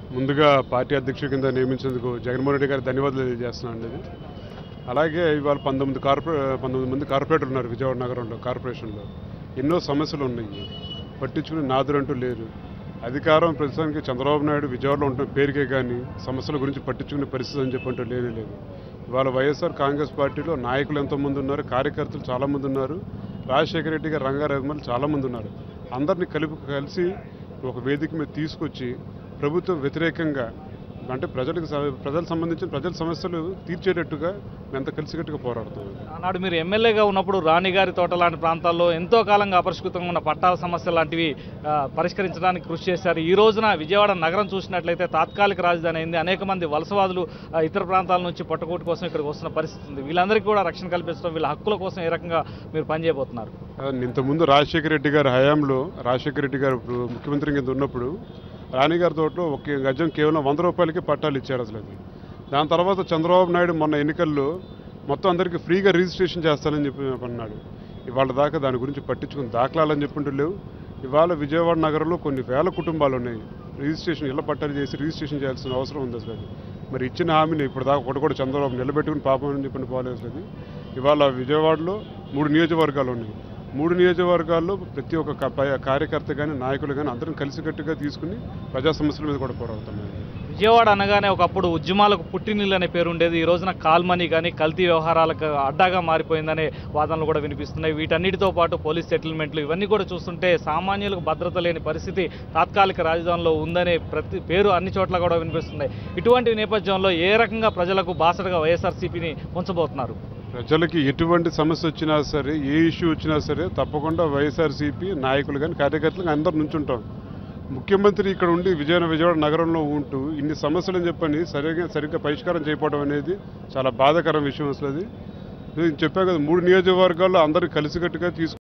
ముందుగా పార్టీ అధ్యక్షుడి కింద నియమించేందుకు జగన్మోహన్ రెడ్డి గారి ధన్యవాదాలు తెలియజేస్తున్నాను అండి అలాగే ఇవాళ పంతొమ్మిది కార్పొరే పంతొమ్మిది మంది కార్పొరేటర్లు ఉన్నారు విజయవాడ నగరంలో కార్పొరేషన్లో ఎన్నో సమస్యలు ఉన్నాయి పట్టించుకునే నాదురంటూ లేరు అధికారం ప్రస్తుతానికి చంద్రబాబు నాయుడు విజయవాడలో ఉంటున్న పేరుకే కానీ సమస్యల గురించి పట్టించుకునే పరిస్థితి అని చెప్పంటూ లేనే లేదు ఇవాళ వైఎస్ఆర్ కాంగ్రెస్ పార్టీలో నాయకులు ఎంతోమంది ఉన్నారు కార్యకర్తలు చాలామంది ఉన్నారు రాజశేఖర రెడ్డి గారు రంగారెడ్డి చాలామంది ఉన్నారు అందరినీ కలిపి కలిసి ఒక వేదిక మీద తీసుకొచ్చి ప్రభుత్వం వ్యతిరేకంగా అంటే ప్రజలకు స- ప్రజలకు సంబంధించిన ప్రజల సమస్యలు తీర్చేటట్టుగా మేమంతా కలిసికట్టుగా పోరాడుతాం ఆనాడు మీరు ఎమ్మెల్యేగా ఉన్నప్పుడు రాణిగారి తోట లాంటి ప్రాంతాల్లో ఎంతో కాలంగా అపరిష్కృతంగా ఉన్న పట్టాల సమస్యలు లాంటివి ఆ, పరిష్కరించడానికి కృషి చేశారు ఈ రోజున విజయవాడ నగరం చూసినట్లయితే తాత్కాలిక రాజధాని అయింది అనేక మంది వలసవాదులు ఆ, ఇతర ప్రాంతాల నుంచి పట్టుకోటి కోసం ఇక్కడికి వస్తున్న పరిస్థితి ఉంది వీళ్ళందరికీ కూడా రక్షణ కల్పించడం వీళ్ళ హక్కుల కోసం ఏ రకంగా మీరు పనిచేయబోతున్నారు ఆ, ఇంతకుముందు రాజశేఖర రెడ్డి గారి హయాంలో రాజశేఖర రెడ్డి గారు ఇప్పుడు ముఖ్యమంత్రి కింద ఉన్నప్పుడు రాణిగారి తోటలో ఒక గజం కేవలం వంద రూపాయలకి పట్టాలు ఇచ్చారు అసలు అది దాని తర్వాత చంద్రబాబు నాయుడు మొన్న ఎన్నికల్లో మొత్తం అందరికీ ఫ్రీగా రిజిస్ట్రేషన్ చేస్తానని చెప్పి అన్నాడు ఇవాళ దాకా దాని గురించి పట్టించుకుని దాఖలాలని చెప్పుంటూ లేవు ఇవాళ విజయవాడ నగరంలో కొన్ని వేల కుటుంబాలు ఉన్నాయి రిజిస్ట్రేషన్ ఇళ్ళ పట్టాలు చేసి రిజిస్ట్రేషన్ చేయాల్సిన అవసరం ఉంది అసలు అది మరి ఇచ్చిన హామీని ఇప్పుడు దాకా ఒకటి కూడా చంద్రబాబు నిలబెట్టుకుని పాపం అని చెప్పిన పోలేదు అసలు అది ఇవాళ విజయవాడలో మూడు నియోజకవర్గాలు ఉన్నాయి మూడు నియోజకవర్గాల్లో ప్రతి ఒక్క క- ప- కార్యకర్త కానీ నాయకులు కానీ అందరం కలిసికట్టుగా తీసుకుని ప్రజా సమస్యల మీద కూడా పోరాడుతున్నాం విజయవాడ అనగానే ఒకప్పుడు ఉద్యమాలకు పుట్టినిల్లు అనే పేరు ఉండేది ఈ రోజున కాల్మనీ కానీ కల్తీ వ్యవహారాలకు అడ్డాగా మారిపోయిందనే వాదనలు కూడా వినిపిస్తున్నాయి వీటన్నిటితో పాటు పోలీస్ సెటిల్మెంట్లు ఇవన్నీ కూడా చూస్తుంటే సామాన్యులకు భద్రత లేని పరిస్థితి తాత్కాలిక రాజధానిలో ఉందనే ప్రతి పేరు అన్ని చోట్ల కూడా వినిపిస్తున్నాయి ఇటువంటి నేపథ్యంలో ఏ రకంగా ప్రజలకు బాసటగా వైఎస్ఆర్సీపీని ఉంచబోతున్నారు ప్రజలకి ఎటువంటి సమస్య వచ్చినా సరే ఏ ఇష్యూ వచ్చినా సరే తప్పకుండా వైఎస్ఆర్సీపీ నాయకులు కానీ కార్యకర్తలు కానీ అందరు నుంచుంటాం ముఖ్యమంత్రి ఇక్కడ ఉండి విజయ విజయవాడ నగరంలో ఉంటూ ఇన్ని సమస్యలని చెప్పని సరిగా సరిగ్గా పరిష్కారం చేయకపోవడం అనేది చాలా బాధాకరం విషయం అసలు అది నేను చెప్పాను కదా మూడు నియోజకవర్గాల్లో అందరూ కలిసికట్టుగా తీసుకు